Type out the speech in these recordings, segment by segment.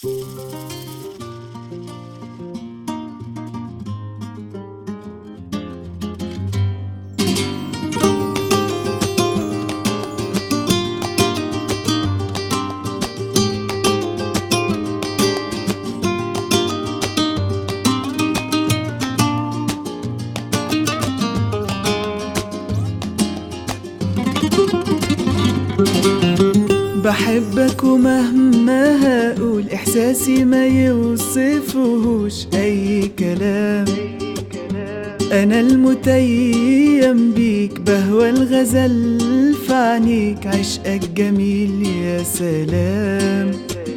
بحبك ومهما هقول احساسي ما يوصفهوش اي كلام انا المتيم بيك بهوى الغزل في عينيك عشقك جميل يا سلام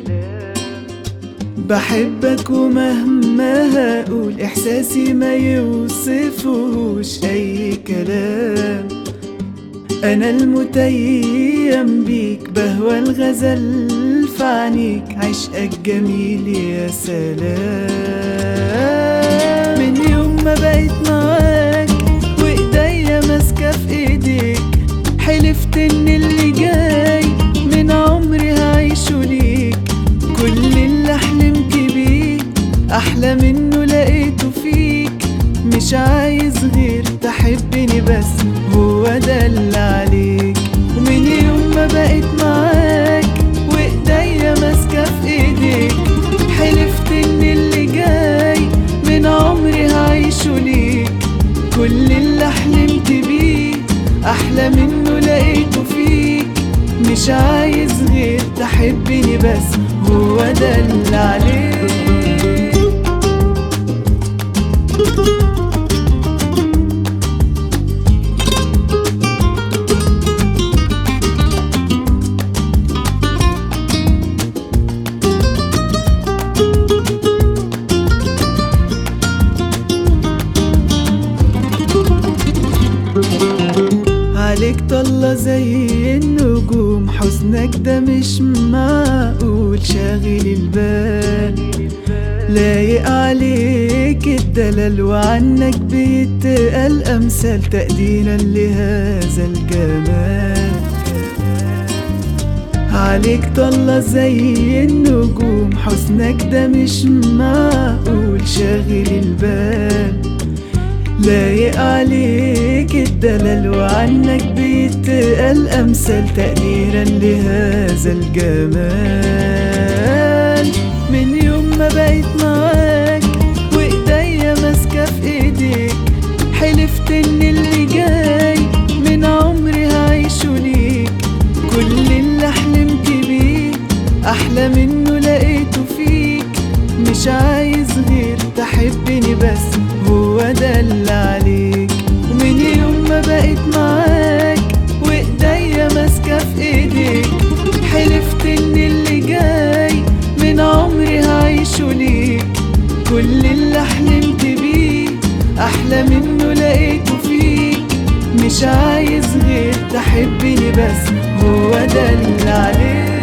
بحبك ومهما هقول احساسي ما يوصفهوش اي كلام انا المتيم بيك بهوى الغزل في عينيك عشقك جميل يا سلام من يوم ما بقيت معاك وايديا ماسكه في ايديك حلفت ان اللي جاي من عمري هعيشه ليك كل اللي حلمت بيه احلى منه لقيته فيك مش عايز غير تحبني بس هو ده اللي عليك ومن يوم ما بقيت معاك وايديا ماسكه في ايديك حلفت ان اللي جاي من عمري هعيشه ليك كل اللي حلمت بيه احلى منه لقيته فيك مش عايز غير تحبني بس هو ده اللي عليك عليك طلة زي النجوم حزنك ده مش معقول شاغل البال لايق عليك الدلال وعنك بيتقال أمثال تقديرا لهذا الجمال عليك طلة زي النجوم حزنك ده مش معقول شاغل البال لايق عليك الدلال وعنك بيتقال أمثال تقديرا لهذا الجمال من يوم ما بقيت معاك وإيديا ماسكة في إيديك حلفت إن اللي جاي من عمري هعيشه ليك كل اللي حلمت بيه أحلى منه لقيته فيك مش عايز غير تحبني بس هو ده اللي عليك ومن يوم ما بقيت معاك وايديا ماسكه في ايديك حلفت ان اللي جاي من عمري هعيشه ليك كل اللي حلمت بيه احلى منه لقيته فيك مش عايز غير تحبني بس هو ده اللي عليك